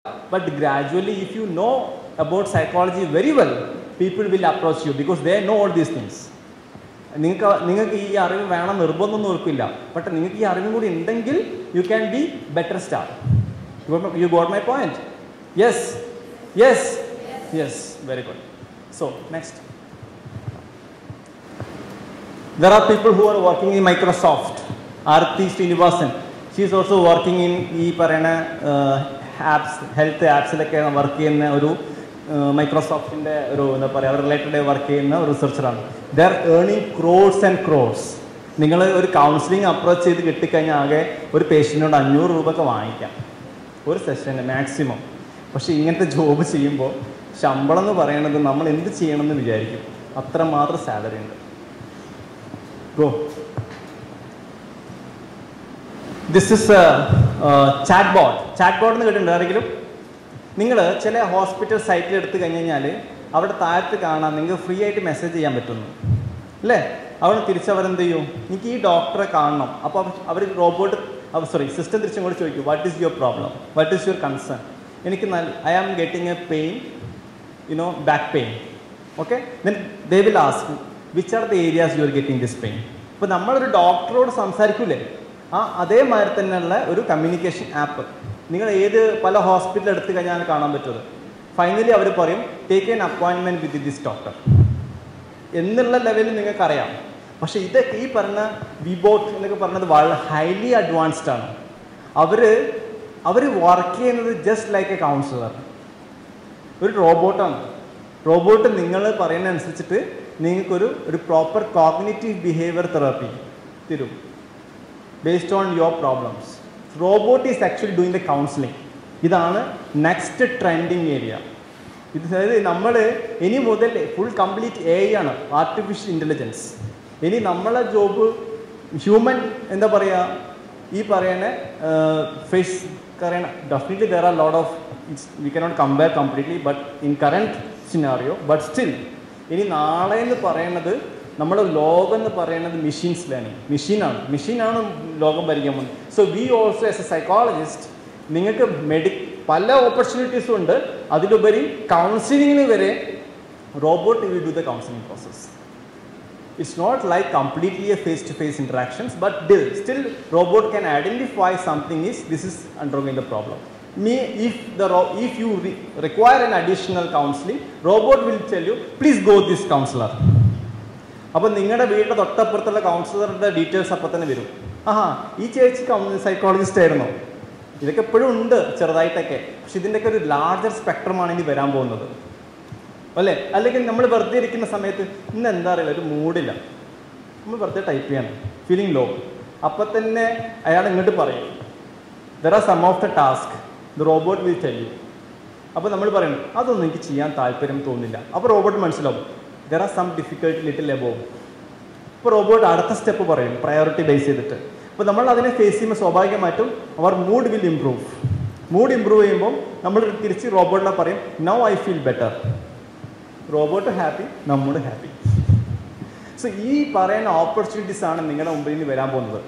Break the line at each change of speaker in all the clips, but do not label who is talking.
But gradually, if you know about psychology very well, people will approach you because they know all these things. നിങ്ങൾക്ക് നിങ്ങൾക്ക് ഈ അറിവ് വേണം നിർബന്ധമൊന്നും ഓർക്കില്ല but നിങ്ങൾക്ക് ഈ അറിവും കൂടി ഉണ്ടെങ്കിൽ you can be better star you got my point yes yes yes very good so next There are people who are working in Microsoft. Arti Srinivasan. She is also working in ഈ പറയുന്ന apps health ആപ്സിലൊക്കെ work ചെയ്യുന്ന ഒരു മൈക്രോസോഫ്റ്റിൻ്റെ ഒരു എന്താ പറയുക related work ചെയ്യുന്ന ഒരു റിസർച്ചറാണ് there are earning crowds and crowds നിങ്ങൾ ഒരു കൗൺസിലിംഗ് അപ്രോച്ച് ചെയ്ത് കിട്ടിക്കഴിഞ്ഞാൽ ആകെ ഒരു പേഷ്യൻറ്റിനോട് അഞ്ഞൂറ് രൂപ ഒക്കെ വാങ്ങിക്കാം ഒരു സെഷന് മാക്സിമം പക്ഷേ ഇങ്ങനത്തെ ജോബ് ചെയ്യുമ്പോൾ ശമ്പളം എന്ന് പറയുന്നത് നമ്മൾ എന്ത് ചെയ്യണമെന്ന് വിചാരിക്കും അത്രമാത്രം സാലറി ഉണ്ട് Go. This is chatbot chatbot എന്ന് കേട്ടിട്ടുണ്ട് ആരെങ്കിലും നിങ്ങൾ ചില ഹോസ്പിറ്റൽ സൈറ്റിൽ എടുത്തു കഴിഞ്ഞ് കഴിഞ്ഞാൽ അവിടെ താഴത്ത് കാണാൻ നിങ്ങൾക്ക് ഫ്രീ ആയിട്ട് മെസ്സേജ് ചെയ്യാൻ പറ്റുന്നു അല്ലേ അവിടെ തിരിച്ചവരെന്ത് ചെയ്യും എനിക്ക് ഈ ഡോക്ടറെ കാണണം അപ്പോൾ അവർ റോബോട്ട് സോറി സിസ്റ്റം തിരിച്ചും കൂടെ ചോദിക്കും what is your problem what is your concern എനിക്ക് I am getting a pain you know back pain okay then they will ask which are the areas you are getting this pain ഇപ്പോൾ നമ്മളൊരു ഡോക്ടറോട് സംസാരിക്കൂലേ ആ അതേമാതിരി തന്നെയുള്ള ഒരു communication app നിങ്ങൾ ഏത് പല ഹോസ്പിറ്റൽ എടുത്തു കഴിഞ്ഞാൽ കാണാൻ പറ്റുന്നത് ഫൈനലി അവർ പറയും take an appointment with this doctor എന്നുള്ള ലെവലിൽ നിങ്ങൾക്കറിയാം പക്ഷേ ഇതൊക്കെ ഈ പറഞ്ഞ വിബോട്ട് എന്നൊക്കെ പറഞ്ഞത് വളരെ ഹൈലി അഡ്വാൻസ്ഡ് ആണ് അവർ അവർ വർക്ക് ചെയ്യുന്നത് ജസ്റ്റ് ലൈക്ക് എ കൗൺസിലർ ഒരു റോബോട്ടാണ് റോബോട്ട് നിങ്ങൾ പറയുന്ന അനുസരിച്ചിട്ട് നിങ്ങൾക്കൊരു ഒരു പ്രോപ്പർ കോഗ്നേറ്റീവ് ബിഹേവിയർ തെറാപ്പി തരും based on your problems robot is actually doing the counselling ഇതാണ് നെക്സ്റ്റ് ട്രെൻഡിങ് ഏരിയ ഇത് അതായത് നമ്മൾ ഇനി മുതൽ ഫുൾ കംപ്ലീറ്റ് എ ആണ് ആർട്ടിഫിഷ്യൽ ഇൻ്റലിജൻസ് ഇനി നമ്മളെ ജോബ് ഹ്യൂമൻ എന്താ പറയുക ഈ പറയുന്ന ഫേസ് പറയണ definitely there are lot of it's we cannot compare completely but in current scenario but still ഇനി നാളെ എന്ന് പറയുന്നത് നമ്മുടെ ലോകം എന്ന് പറയുന്നത് മെഷീൻസ് ലേണിംഗ് മെഷീനാണ് മെഷീനാണ് ലോകം ഭരിക്കാൻ പോകുന്നത് so we also as a psychologist നിങ്ങൾക്ക് മെഡി പല ഓപ്പർച്യൂണിറ്റീസും ഉണ്ട് അതിലുപരി കൗൺസിലിങ്ങിന് വരെ robot will do the counselling process it's not like completely a face to face interactions but ഡിൽ still robot can identify something is this is undergoing the problem me if the ro- if you re- require an additional counseling robot will tell you please go this counselor അപ്പോൾ നിങ്ങളുടെ വീടിൻ്റെ തൊട്ടപ്പുറത്തുള്ള കൗൺസിലറുടെ details അപ്പം തന്നെ വരും ആഹാ ഈ ചേച്ചി psychologist ആയിരുന്നോ ഇതൊക്കെ എപ്പോഴും ഉണ്ട് ചെറുതായിട്ടൊക്കെ പക്ഷെ ഇതിൻ്റെയൊക്കെ ഒരു ലാർജർ സ്പെക്ട്രമാണ് ഇനി വരാൻ പോകുന്നത് അല്ലേ അല്ലെങ്കിൽ നമ്മൾ വെറുതെ ഇരിക്കുന്ന സമയത്ത് ഇന്ന് എന്താ അറിയില്ല ഒരു മൂഡില്ല നമ്മൾ വെറുതെ ടൈപ്പ് ചെയ്യണം ഫീലിംഗ് ലോ അപ്പം തന്നെ അയാൾ ഇങ്ങോട്ട് പറയും there are some of the task the robot will tell you അപ്പോൾ നമ്മൾ പറയണം അതൊന്നും എനിക്ക് ചെയ്യാൻ താല്പര്യം തോന്നുന്നില്ല അപ്പോൾ റോബോട്ട് മനസ്സിലാവും there are some difficulty little above അപ്പോൾ റോബോട്ട് അടുത്ത സ്റ്റെപ്പ് പറയും പ്രയോറിറ്റി ബേസ് ചെയ്തിട്ട് അപ്പോൾ നമ്മൾ അതിനെ ഫേസ് ചെയ്യുമ്പോൾ സ്വാഭാവികമായിട്ടും അവർ mood will improve mood improve ചെയ്യുമ്പോൾ നമ്മൾ തിരിച്ച് റോബോട്ടിനെ പറയും now I feel better robot happy നമ്മളും ഹാപ്പി സോ ഈ പറയുന്ന ഓപ്പർച്യൂണിറ്റീസ് ആണ് നിങ്ങളുടെ മുമ്പിൽ നിന്ന് വരാൻ പോകുന്നത്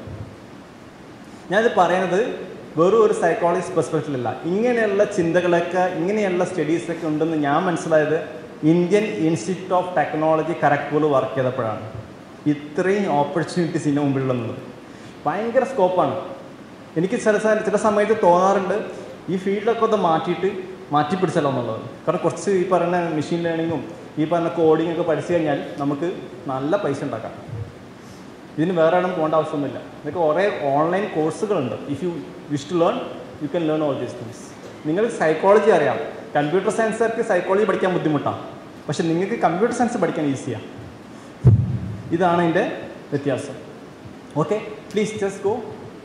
ഞാനിത് പറയുന്നത് വെറും ഒരു സൈക്കോളജി പെർസ്പെക്റ്റീവല്ല ഇങ്ങനെയുള്ള ചിന്തകളൊക്കെ ഇങ്ങനെയുള്ള സ്റ്റഡീസൊക്കെ ഉണ്ടെന്ന് ഞാൻ മനസ്സിലായത് Indian Institute of Technology Kharagpur work ചെയ്തപ്പോഴാണ് ഇത്രയും ഓപ്പർച്യൂണിറ്റീസ് ഇതിൻ്റെ മുമ്പിലുള്ളത് ഭയങ്കര സ്കോപ്പാണ് എനിക്ക് ചില സ- ചില സമയത്ത് തോന്നാറുണ്ട് ഈ ഫീൽഡൊക്കെ ഒന്ന് മാറ്റിയിട്ട് മാറ്റി പിടിച്ചല്ലോ എന്നുള്ളത് കാരണം കുറച്ച് ഈ പറയുന്ന മെഷീൻ ലേണിങ്ങും ഈ പറഞ്ഞ കോഡിംഗ് ഒക്കെ പഠിച്ചു കഴിഞ്ഞാൽ നമുക്ക് നല്ല പൈസ ഉണ്ടാക്കാം ഇതിന് വേറെ ഇടം പോകേണ്ട ആവശ്യമൊന്നുമില്ല നിങ്ങൾക്ക് കുറേ ഓൺലൈൻ കോഴ്സുകളുണ്ട് if you wish to learn you can learn all these things നിങ്ങൾ സൈക്കോളജി അറിയാം കമ്പ്യൂട്ടർ സയൻസുകാർക്ക് സൈക്കോളജി പഠിക്കാൻ ബുദ്ധിമുട്ടാണ് പക്ഷെ നിങ്ങൾക്ക് കമ്പ്യൂട്ടർ സയൻസ് പഠിക്കാൻ ഈസിയാണ് ഇതാണ് ഇതിൻ്റെ വ്യത്യാസം okay please just go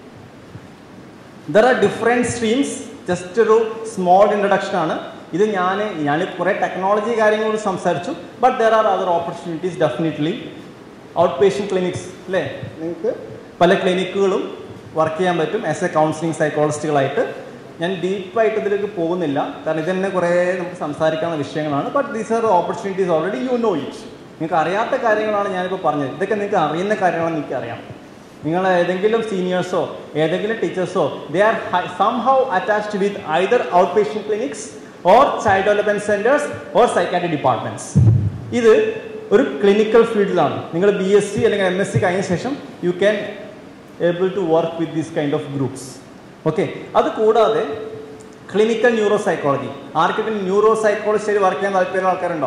there are different streams just ഒരു സ്മോൾ ഇൻട്രഡക്ഷൻ ആണ് ഇത് ഞാൻ ഞാൻ കുറേ ടെക്നോളജി കാര്യങ്ങളോട് സംസാരിച്ചു but there are other opportunities definitely outpatient clinics അല്ലേ നിങ്ങൾക്ക് പല ക്ലിനിക്കുകളും വർക്ക് ചെയ്യാൻ പറ്റും ആസ് എ കൗൺസിലിംഗ് സൈക്കോളജിസ്റ്റുകളായിട്ട് ഞാൻ ഡീപ്പായിട്ട് ഇതിലേക്ക് പോകുന്നില്ല കാരണം ഇത് തന്നെ കുറേ നമുക്ക് സംസാരിക്കാവുന്ന വിഷയങ്ങളാണ് but these are opportunities already you know it നിങ്ങൾക്ക് അറിയാത്ത കാര്യങ്ങളാണ് ഞാനിപ്പോൾ പറഞ്ഞത് ഇതൊക്കെ നിങ്ങൾക്ക് അറിയുന്ന കാര്യങ്ങളാണ് നിങ്ങൾക്ക് അറിയാം നിങ്ങൾ ഏതെങ്കിലും സീനിയേഴ്സോ ഏതെങ്കിലും ടീച്ചേഴ്സോ they are somehow attached with either outpatient clinics or child development centres or psychiatry departments ഇത് ഒരു ക്ലിനിക്കൽ ഫീൽഡിലാണ് നിങ്ങൾ ബി എസ് സി അല്ലെങ്കിൽ എം എസ് സി കഴിഞ്ഞ ശേഷം you can able to work with this kind of groups okay അത് കൂടാതെ clinical neuropsychology ആർക്കെങ്കിലും ന്യൂറോ സൈക്കോളജിസ്റ്റിൽ വർക്ക് ചെയ്യാൻ താല്പര്യമുള്ള ആൾക്കാരുണ്ടോ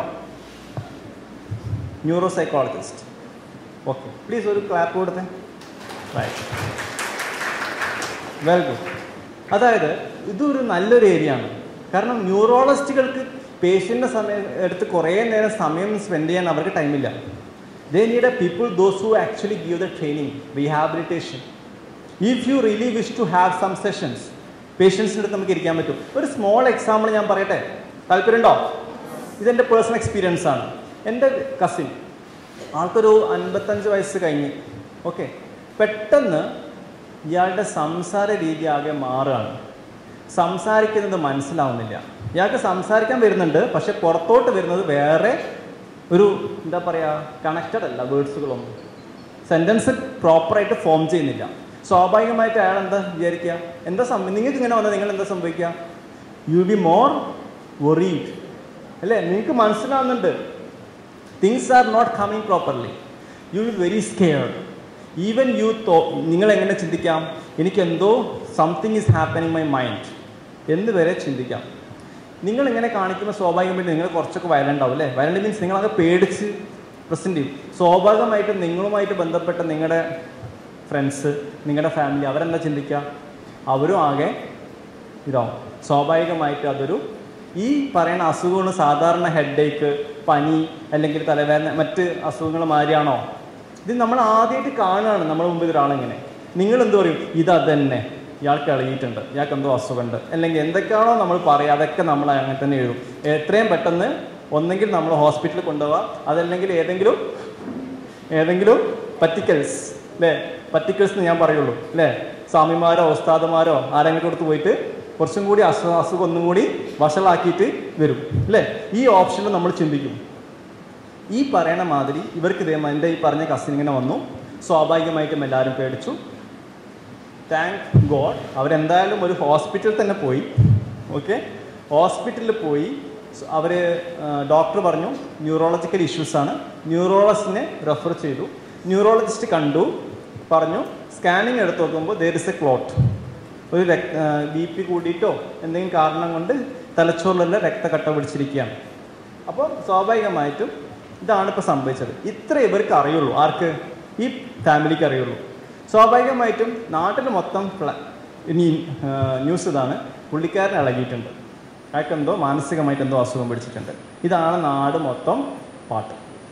ന്യൂറോ സൈക്കോളജിസ്റ്റ് ഓക്കെ പ്ലീസ് ഒരു ക്ലാപ്പ് കൊടുത്തേ റൈറ്റ് വെൽ ഗുഡ് അതായത് ഇതൊരു നല്ലൊരു ഏരിയ ആണ് കാരണം ന്യൂറോളജിസ്റ്റുകൾക്ക് പേഷ്യൻ്റെ സമയം എടുത്ത് കുറേ നേരം സമയം സ്പെൻഡ് ചെയ്യാൻ അവർക്ക് ടൈമില്ല they need a people those who actually give the training rehabilitation if you really wish to have some sessions പേഷ്യൻസിൻ്റെ അടുത്ത് നമുക്ക് ഇരിക്കാൻ പറ്റും ഒരു സ്മോൾ എക്സാമ്പിൾ ഞാൻ പറയട്ടെ താല്പര്യമുണ്ടോ ഇതെൻ്റെ പേഴ്സണൽ എക്സ്പീരിയൻസ് ആണ് എൻ്റെ കസിൻ ആൾക്കൊരു അൻപത്തഞ്ച് വയസ്സ് കഴിഞ്ഞ് ഓക്കെ പെട്ടെന്ന് ഇയാളുടെ സംസാര രീതി ആകെ മാറുകയാണ് സംസാരിക്കുന്നത് മനസ്സിലാവുന്നില്ല ഇയാൾക്ക് സംസാരിക്കാൻ വരുന്നുണ്ട് പക്ഷെ പുറത്തോട്ട് വരുന്നത് വേറെ ഒരു എന്താ പറയുക കണക്റ്റഡ് അല്ല വേർഡ്സുകളൊന്നും സെൻറ്റൻസ് പ്രോപ്പറായിട്ട് ഫോം ചെയ്യുന്നില്ല സ്വാഭാവികമായിട്ട് അയാൾ എന്താ വിചാരിക്കുക എന്താ സംഭവം നിങ്ങൾക്ക് ഇങ്ങനെ വന്നാൽ നിങ്ങൾ എന്താ സംഭവിക്കുക യു ബി മോർ വറീഡ് അല്ലേ നിങ്ങൾക്ക് മനസ്സിലാവുന്നുണ്ട് things are not coming properly you will very scared even you though നിങ്ങൾ എങ്ങനെ ചിന്തിക്കാം എനിക്കെന്തോ something is happening my mind എന്ന് വരെ ചിന്തിക്കാം നിങ്ങൾ ഇങ്ങനെ കാണിക്കുമ്പോൾ സ്വാഭാവികമായിട്ട് നിങ്ങൾ കുറച്ചൊക്കെ വയലൻ്റ് ആവും അല്ലേ വയലൻ്റ് മീൻസ് നിങ്ങളൊക്കെ പേടിച്ച് പ്രസൻറ്റ് ചെയ്യും സ്വാഭാവികമായിട്ടും നിങ്ങളുമായിട്ട് ബന്ധപ്പെട്ട നിങ്ങളുടെ ഫ്രണ്ട്സ് നിങ്ങളുടെ ഫാമിലി അവരെന്താ ചിന്തിക്കുക അവരും ആകെ ഇതാവും സ്വാഭാവികമായിട്ട് അതൊരു ഈ പറയുന്ന അസുഖങ്ങൾ സാധാരണ ഹെഡേക്ക് പനി അല്ലെങ്കിൽ തലവേദന മറ്റ് അസുഖങ്ങൾ മാതിരിയാണോ ഇത് നമ്മൾ ആദ്യമായിട്ട് കാണുകയാണ് നമ്മുടെ മുമ്പിൽ ഒരാളിങ്ങനെ നിങ്ങൾ എന്ത് പറയും ഇത് അതന്നെ ഇയാൾക്ക് ഇളകിയിട്ടുണ്ട് ഇയാൾക്ക് എന്തോ അസുഖമുണ്ട് അല്ലെങ്കിൽ എന്തൊക്കെയാണോ നമ്മൾ പറയുക അതൊക്കെ നമ്മൾ അങ്ങനെ തന്നെ എഴുതും എത്രയും പെട്ടെന്ന് ഒന്നെങ്കിൽ നമ്മൾ ഹോസ്പിറ്റലിൽ കൊണ്ടുപോവുക അതല്ലെങ്കിൽ ഏതെങ്കിലും ഏതെങ്കിലും പറ്റിക്കൽസ് അല്ലേ പറ്റിക്കൽസ് എന്ന് ഞാൻ പറയുള്ളൂ അല്ലേ സ്വാമിമാരോ ഉസ്താദുമാരോ ആരെങ്കിലും അടുത്ത് പോയിട്ട് കുറച്ചും കൂടി അസു അസുഖം ഒന്നും കൂടി വഷളാക്കിയിട്ട് വരും അല്ലേ ഈ ഓപ്ഷനിൽ നമ്മൾ ചിന്തിക്കും ഈ പറയണ മാതിരി ഇവർക്ക് ഇതേ എൻ്റെ ഈ പറഞ്ഞ കസിൻ ഇങ്ങനെ വന്നു സ്വാഭാവികമായിട്ടും എല്ലാവരും പേടിച്ചു താങ്ക് ഗോഡ് അവരെന്തായാലും ഒരു ഹോസ്പിറ്റലിൽ തന്നെ പോയി ഓക്കെ ഹോസ്പിറ്റലിൽ പോയി അവർ ഡോക്ടർ പറഞ്ഞു ന്യൂറോളജിക്കൽ ഇഷ്യൂസാണ് ന്യൂറോളജിസ്റ്റിനെ റെഫർ ചെയ്തു ന്യൂറോളജിസ്റ്റ് കണ്ടു പറഞ്ഞു സ്കാനിങ് എടുത്ത് നോക്കുമ്പോൾ ദേർ ഇസ് എ ക്ലോട്ട് ഒരു ബി പി കൂടിയിട്ടോ എന്തെങ്കിലും കാരണം കൊണ്ട് തലച്ചോറിലെല്ലാം രക്തക്കട്ട പിടിച്ചിരിക്കുകയാണ് അപ്പോൾ സ്വാഭാവികമായിട്ടും ഇതാണ് ഇപ്പോൾ സംഭവിച്ചത് ഇത്ര ഇവർക്ക് അറിയുള്ളൂ ആർക്ക് ഈ ഫാമിലിക്ക് അറിയുള്ളൂ സ്വാഭാവികമായിട്ടും നാട്ടിൽ മൊത്തം ഫ്ല- ഇനി ന്യൂസ് ഇതാണ് പുള്ളിക്കാരൻ ഇളകിയിട്ടുണ്ട് അയാൾക്ക് എന്തോ മാനസികമായിട്ട് എന്തോ അസുഖം പിടിച്ചിട്ടുണ്ട് ഇതാണ് നാട് മൊത്തം പാട്ട്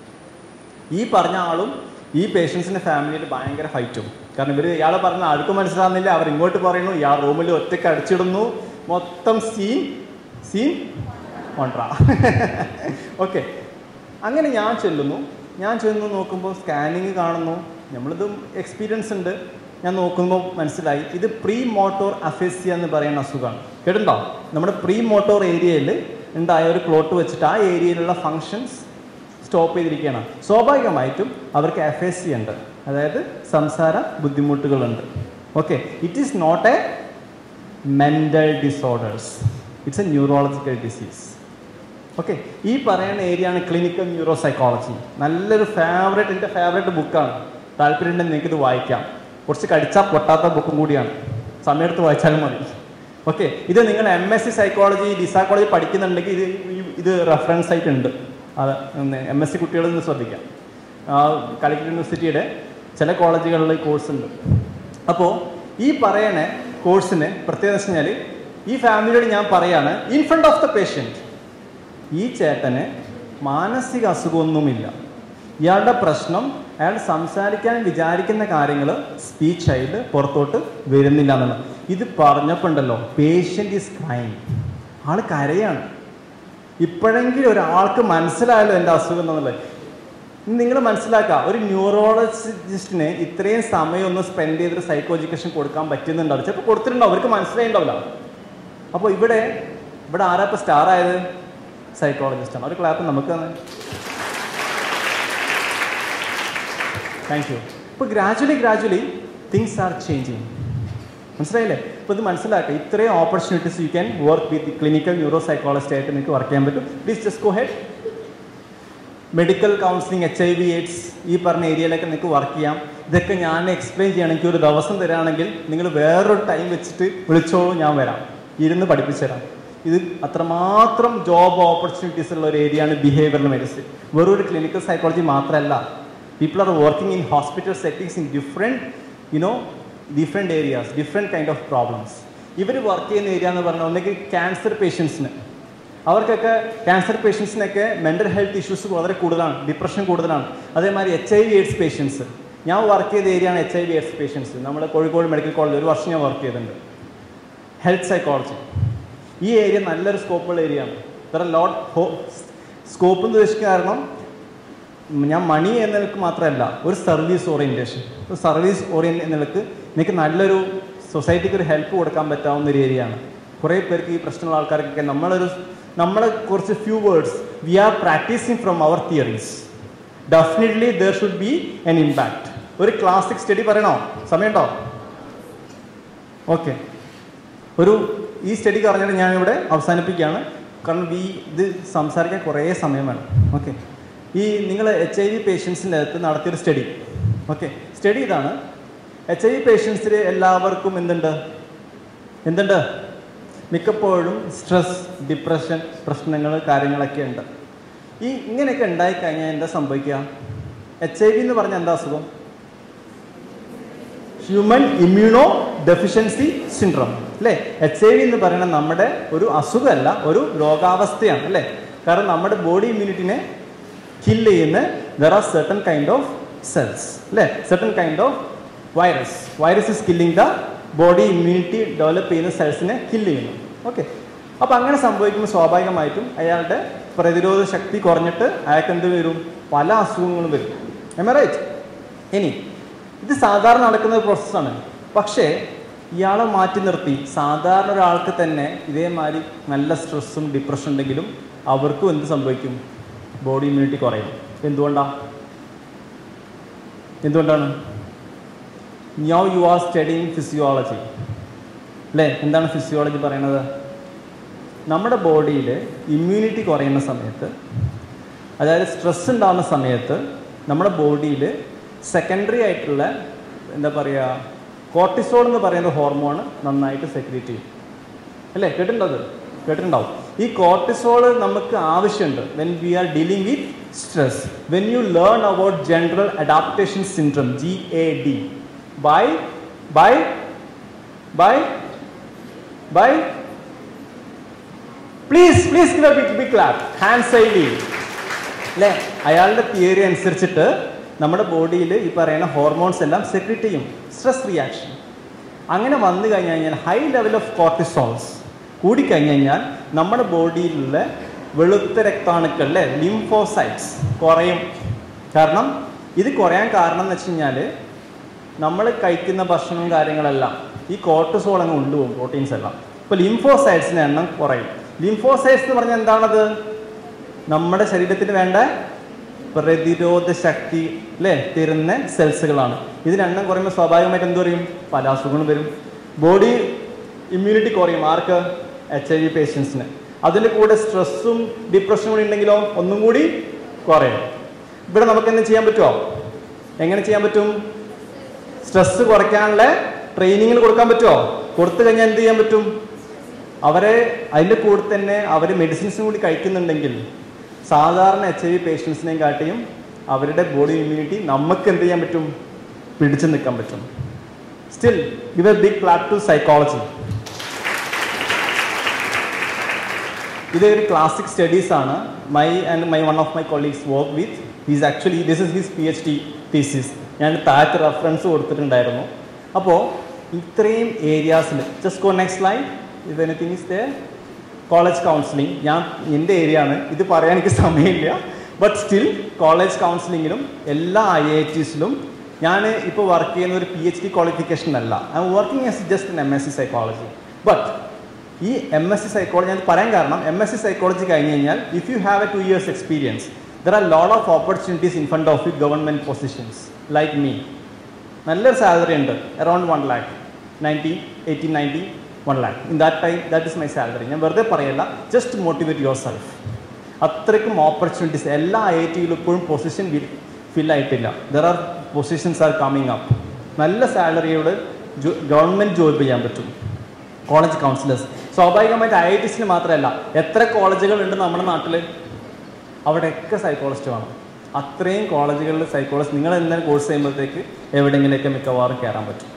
ഈ പറഞ്ഞ ആളും ഈ പേഷ്യൻസിൻ്റെ ഫാമിലിയിൽ ഭയങ്കര ഫൈറ്റും കാരണം ഇവർ ഇയാൾ പറഞ്ഞ ആർക്കും മനസ്സിലാകുന്നില്ല അവർ ഇങ്ങോട്ട് പറയുന്നു ഇയാൾ റൂമിൽ ഒറ്റയ്ക്ക് അടിച്ചിടുന്നു മൊത്തം സീൻ സീൻ ഓൺട്രാ ഓക്കെ അങ്ങനെ ഞാൻ ചെല്ലുന്നു ഞാൻ ചെന്ന് നോക്കുമ്പോൾ സ്കാനിങ് കാണുന്നു നമ്മളിത് എക്സ്പീരിയൻസ് ഉണ്ട് ഞാൻ നോക്കുമ്പോൾ മനസ്സിലായി ഇത് പ്രീ മോട്ടോർ അഫേസിയ എന്ന് പറയുന്ന അസുഖമാണ് കേട്ടിട്ടുണ്ടോ നമ്മുടെ പ്രീ മോട്ടോർ ഏരിയയിൽ ഉണ്ടായ ഒരു ക്ലോട്ട് വെച്ചിട്ട് ആ ഏരിയയിലുള്ള ഫങ്ഷൻസ് സ്റ്റോപ്പ് ചെയ്തിരിക്കുകയാണ് സ്വാഭാവികമായിട്ടും അവർക്ക് എഫേസി ഉണ്ട് അതായത് സംസാര ബുദ്ധിമുട്ടുകളുണ്ട് okay it is not a mental disorders it's a neurological disease okay ഈ പറയുന്ന ഏരിയയാണ് ക്ലിനിക്കൽ ന്യൂറോ സൈക്കോളജി നല്ലൊരു ഫേവറേറ്റ് എൻ്റെ ഫേവറേറ്റ് ബുക്കാണ് താല്പര്യമുണ്ടെങ്കിൽ നിങ്ങൾക്ക് ഇത് വായിക്കാം കുറച്ച് കടിച്ചാൽ പൊട്ടാത്ത ബുക്കും കൂടിയാണ് സമയത്ത് വായിച്ചാലും മതി ഓക്കെ ഇത് നിങ്ങൾ എം എസ് സി സൈക്കോളജി ഡിസൈക്കോളജി പഠിക്കുന്നുണ്ടെങ്കിൽ ഇത് ഈ- ഇത് റെഫറൻസ് ആയിട്ടുണ്ട് അത് എം എസ് സി കുട്ടികളിൽ നിന്ന് ശ്രദ്ധിക്കാം ആ, കാലിക്കറ്റ് യൂണിവേഴ്സിറ്റിയുടെ ചില കോളേജുകളിൽ ഈ കോഴ്സ് ഉണ്ട് അപ്പോൾ ഈ പറയണ കോഴ്സിന് പ്രത്യേകത വെച്ച് കഴിഞ്ഞാൽ ഈ ഫാമിലിയോട് ഞാൻ പറയാണ് in front of the patient ഈ ചേട്ടന് മാനസിക അസുഖമൊന്നുമില്ല ഇയാളുടെ പ്രശ്നം അയാൾ സംസാരിക്കാൻ വിചാരിക്കുന്ന കാര്യങ്ങൾ സ്പീച്ചായിട്ട് പുറത്തോട്ട് വരുന്നില്ല എന്നുള്ളത് ഇത് പറഞ്ഞപ്പോൾ ഉണ്ടല്ലോ പേഷ്യൻ്റ് ഈസ് ക്രൈം ആൾ കരയാണ് ഇപ്പോഴെങ്കിലും ഒരാൾക്ക് മനസ്സിലായല്ലോ എൻ്റെ അസുഖം എന്നുള്ളത് നിങ്ങൾ മനസ്സിലാക്കുക ഒരു ന്യൂറോളജിസ്റ്റിന് ഇത്രയും സമയം ഒന്ന് സ്പെൻഡ് ചെയ്തൊരു സൈക്കോ എഡ്യൂക്കേഷൻ കൊടുക്കാൻ പറ്റുന്നുണ്ടാവും ചിലപ്പോൾ കൊടുത്തിട്ടുണ്ടാവും അവർക്ക് മനസ്സിലായിണ്ടാവില്ല അപ്പോൾ ഇവിടെ ഇവിടെ ആരാ ഇപ്പോൾ സ്റ്റാർ ആയത് സൈക്കോളജിസ്റ്റാണ് ഒരു ക്ലാപ്പ് നമുക്ക് തന്നെ താങ്ക് യു ഇപ്പോൾ gradually gradually things are changing മനസ്സിലായില്ലേ അപ്പോൾ ഇത് മനസ്സിലാക്കുക ഇത്രയും opportunities you can work with clinical neuropsychologist ആയിട്ട് നിങ്ങൾക്ക് വർക്ക് ചെയ്യാൻ പറ്റും please just go ahead medical counselling H I V AIDS ഈ പറഞ്ഞ ഏരിയയിലൊക്കെ നിങ്ങൾക്ക് വർക്ക് ചെയ്യാം ഇതൊക്കെ ഞാൻ എക്സ്പ്ലെയിൻ ചെയ്യണമെങ്കിൽ ഒരു ദിവസം തരാണെങ്കിൽ നിങ്ങൾ വേറൊരു ടൈം വെച്ചിട്ട് വിളിച്ചോളൂ ഞാൻ വരാം ഇരുന്ന് പഠിപ്പിച്ചു തരാം ഇത് അത്രമാത്രം ജോബ് ഓപ്പർച്യൂണിറ്റീസ് ഉള്ള ഒരു ഏരിയയാണ് ബിഹേവിയറൽ മെഡിസിൻ വെറും ഒരു ക്ലിനിക്കൽ സൈക്കോളജി മാത്രമല്ല people are working in hospital settings in different you know different areas different kind of problems ഇവർ വർക്ക് ചെയ്യുന്ന ഏരിയ എന്ന് പറഞ്ഞാൽ ഒന്നെങ്കിൽ ക്യാൻസർ പേഷ്യൻസിന് അവർക്കൊക്കെ ക്യാൻസർ പേഷ്യൻസിനൊക്കെ മെൻ്റൽ ഹെൽത്ത് ഇഷ്യൂസ് വളരെ കൂടുതലാണ് ഡിപ്രഷൻ കൂടുതലാണ് അതേമാതിരി H I V AIDS patients ഞാൻ വർക്ക് ചെയ്ത ഏരിയയാണ് H I V AIDS patients നമ്മുടെ കോഴിക്കോട് മെഡിക്കൽ കോളേജിൽ ഒരു വർഷം ഞാൻ വർക്ക് ചെയ്തിട്ടുണ്ട് ഹെൽത്ത് സൈക്കോളജി ഈ ഏരിയ നല്ലൊരു സ്കോപ്പുള്ള ഏരിയ ആണ് ഇത്ര ലോട്ട് ഹോ സ്കോപ്പ് എന്ന് ഉദ്ദേശിക്കുന്ന കാരണം ഞാൻ മണി എന്ന നിലക്ക് മാത്രമല്ല ഒരു സർവീസ് ഓറിയൻറ്റേഷൻ ഒരു സർവീസ് ഓറിയൻ എന്ന നിലക്ക് നിങ്ങൾക്ക് നല്ലൊരു സൊസൈറ്റിക്ക് ഒരു ഹെൽപ്പ് കൊടുക്കാൻ പറ്റാവുന്ന ഒരു ഏരിയയാണ് കുറേ പേർക്ക് ഈ പ്രശ്നമുള്ള ആൾക്കാർക്കൊക്കെ നമ്മളൊരു നമ്മളെ കുറച്ച് few words we are practising from our theories definitely there should be an impact ഒരു ക്ലാസിക് സ്റ്റഡി പറയണോ സമയമുണ്ടോ ഓക്കെ ഒരു ഈ സ്റ്റഡി പറഞ്ഞിട്ട് ഞാനിവിടെ അവസാനിപ്പിക്കുകയാണ് കാരണം ഈ ഇത് സംസാരിക്കാൻ കുറേ സമയം വേണം ഓക്കെ ഈ നിങ്ങൾ എച്ച് ഐ വി പേഷ്യൻസിൻ്റെ അകത്ത് നടത്തിയൊരു സ്റ്റഡി ഓക്കെ സ്റ്റഡി ഇതാണ് എച്ച് ഐ വി പേഷ്യൻസിൽ എല്ലാവർക്കും എന്തുണ്ട് എന്തുണ്ട് മിക്കപ്പോഴും സ്ട്രെസ് ഡിപ്രഷൻ പ്രശ്നങ്ങൾ കാര്യങ്ങളൊക്കെ ഉണ്ട് ഈ ഇങ്ങനെയൊക്കെ ഉണ്ടായിക്കഴിഞ്ഞാൽ എന്താ സംഭവിക്കുക എച്ച് ഐ വി എന്ന് പറഞ്ഞാൽ എന്താ അസുഖം ഹ്യൂമൻ ഇമ്മ്യൂണോ ഡെഫിഷ്യൻസി സിൻഡ്രം അല്ലേ എച്ച് ഐ വി എന്ന് പറയുന്നത് നമ്മുടെ ഒരു അസുഖമല്ല ഒരു രോഗാവസ്ഥയാണ് അല്ലേ കാരണം നമ്മുടെ ബോഡി ഇമ്മ്യൂണിറ്റിനെ കില്ല് ചെയ്യുന്ന there are certain kind of cells അല്ലേ certain kind of virus virus is killing the body immunity develop ചെയ്യുന്ന സെൽസിനെ കില്ല് ചെയ്യുന്നു ഓക്കെ അപ്പോൾ അങ്ങനെ സംഭവിക്കുമ്പോൾ സ്വാഭാവികമായിട്ടും അയാളുടെ പ്രതിരോധ ശക്തി കുറഞ്ഞിട്ട് അയാൾക്ക് എന്ത് വരും പല അസുഖങ്ങളും വരും എം റൈറ്റ് ഇനി ഇത് സാധാരണ നടക്കുന്ന ഒരു പ്രോസസ്സാണ് പക്ഷേ ഇയാളെ മാറ്റി നിർത്തി സാധാരണ ഒരാൾക്ക് തന്നെ ഇതേമാതിരി നല്ല സ്ട്രെസ്സും ഡിപ്രഷൻ ഉണ്ടെങ്കിലും അവർക്കും എന്ത് സംഭവിക്കും ബോഡി ഇമ്മ്യൂണിറ്റി കുറയും എന്തുകൊണ്ടാണ് എന്തുകൊണ്ടാണ് now you are studying physiology അല്ലേ എന്താണ് ഫിസിയോളജി പറയണത് നമ്മുടെ ബോഡിയിൽ ഇമ്മ്യൂണിറ്റി കുറയുന്ന സമയത്ത് അതായത് സ്ട്രെസ് ഉണ്ടാകുന്ന സമയത്ത് നമ്മുടെ ബോഡിയിൽ സെക്കൻഡറി ആയിട്ടുള്ള എന്താ പറയുക കോർട്ടിസോൾ എന്ന് പറയുന്ന ഹോർമോൺ നന്നായിട്ട് സെക്രീറ്റ് ചെയ്യും അല്ലേ കേട്ടിട്ടുണ്ടോ അത് കേട്ടിട്ടുണ്ടാവും ഈ കോർട്ടിസോൾ നമുക്ക് ആവശ്യമുണ്ട് when we are dealing with stress when you learn about general adaptation syndrome G A D by by by by please please big clap Hans Selye അല്ലേ അയാളുടെ തിയറി അനുസരിച്ചിട്ട് നമ്മുടെ ബോഡിയിൽ ഈ പറയുന്ന ഹോർമോൺസ് എല്ലാം സെക്രീറ്റ് ചെയ്യും സ്ട്രെസ് റിയാക്ഷൻ അങ്ങനെ വന്നു കഴിഞ്ഞു കഴിഞ്ഞാൽ ഹൈ ലെവൽ ഓഫ് കോർട്ടിസോൾസ് കൂടിക്കഴിഞ്ഞു കഴിഞ്ഞാൽ നമ്മുടെ ബോഡിയിലുള്ള വെളുത്ത രക്താണുക്കൾ അല്ലേ ലിംഫോസൈറ്റ്സ് കുറയും കാരണം ഇത് കുറയാൻ കാരണം എന്ന് വെച്ച് കഴിഞ്ഞാൽ നമ്മൾ കഴിക്കുന്ന ഭക്ഷണവും കാര്യങ്ങളെല്ലാം ഈ കോർട്ടിസോൾ അങ്ങ് കൊണ്ടുപോകും പ്രോട്ടീൻസ് എല്ലാം ഇപ്പോൾ ലിംഫോസൈറ്റ്സിൻ്റെ എണ്ണം കുറയും ലിംഫോസൈറ്റ്സ് എന്ന് പറഞ്ഞാൽ എന്താണത് നമ്മുടെ ശരീരത്തിന് വേണ്ട പ്രതിരോധ ശക്തി അല്ലേ തരുന്ന സെൽസുകളാണ് ഇതിനെണ്ണം കുറയുമ്പോൾ സ്വാഭാവികമായിട്ട് എന്ത് പറയും പല അസുഖങ്ങളും വരും ബോഡി ഇമ്മ്യൂണിറ്റി കുറയും ആർക്ക് എച്ച് ഐ വി പേഷ്യൻസിന് അതിൻ്റെ കൂടെ സ്ട്രെസ്സും ഡിപ്രഷനും കൂടി ഉണ്ടെങ്കിലോ ഒന്നും കൂടി കുറയും ഇവിടെ നമുക്ക് എന്ത് ചെയ്യാൻ പറ്റുമോ എങ്ങനെ ചെയ്യാൻ പറ്റും സ്ട്രെസ് കുറയ്ക്കാനുള്ള ട്രെയിനിങ്ങിൽ കൊടുക്കാൻ പറ്റുമോ കൊടുത്തു കഴിഞ്ഞാൽ എന്ത് ചെയ്യാൻ പറ്റും അവരെ അതിൻ്റെ കൂടെ തന്നെ അവർ മെഡിസിൻസും കൂടി കഴിക്കുന്നുണ്ടെങ്കിൽ സാധാരണ എച്ച് ഐ വി പേഷ്യൻസിനെയും കാട്ടിയും അവരുടെ ബോഡി ഇമ്മ്യൂണിറ്റി നമുക്ക് എന്ത് ചെയ്യാൻ പറ്റും പിടിച്ചു നിൽക്കാൻ പറ്റും still give a big clap to psychology ഇത് ഒരു ക്ലാസിക് സ്റ്റഡീസ് ആണ് my and my one of my colleagues work with his actually this is his P H D thesis ഞാൻ താഴത്ത് റെഫറൻസ് കൊടുത്തിട്ടുണ്ടായിരുന്നു അപ്പോൾ ഇത്രയും ഏരിയാസിൽ just go next line if anything is the college counselling ഞാൻ എൻ്റെ area ആണ് ഇത് പറയാൻ എനിക്ക് സമയമില്ല ബട്ട് സ്റ്റിൽ കോളേജ് കൗൺസിലിങ്ങിലും എല്ലാ ഐ ഐ ടീസിലും ഞാൻ ഇപ്പോൾ വർക്ക് ചെയ്യുന്ന ഒരു പി എച്ച് ഡി ക്വാളിഫിക്കേഷൻ അല്ല I am working as just an M S C psychology but ഈ എം എസ് സി സൈക്കോളജി ഞാൻ പറയാൻ കാരണം എം എസ് സി സൈക്കോളജി കഴിഞ്ഞ് കഴിഞ്ഞാൽ if you have a two years experience there are lot of opportunities in front of you government positions like me നല്ലൊരു salary ഉണ്ട് around one lakh ninety eighteen ninety one lakh in that time that is my salary ഞാൻ വെറുതെ പറയല്ല just motivate yourself അത്രയ്ക്കും opportunities എല്ലാ I I ടിയിലും ഇപ്പോഴും position fill ആയിട്ടില്ല there are positions are coming up നല്ല സാലറിയോട് ഗവൺമെൻറ് ജോബ് ചെയ്യാൻ പറ്റും കോളേജ് കൗൺസിലേഴ്സ് സ്വാഭാവികമായിട്ട് ഐ ഐ ടിസിന് മാത്രമല്ല എത്ര കോളേജുകൾ ഉണ്ട് നമ്മുടെ നാട്ടിൽ അവിടെയൊക്കെ സൈക്കോളജിസ്റ്റ് വേണം അത്രയും കോളേജുകളിൽ സൈക്കോളജിസ്റ്റ് നിങ്ങൾ എന്തായാലും കോഴ്സ് ചെയ്യുമ്പോഴത്തേക്ക് എവിടെയെങ്കിലുമൊക്കെ മിക്കവാറും കയറാൻ പറ്റും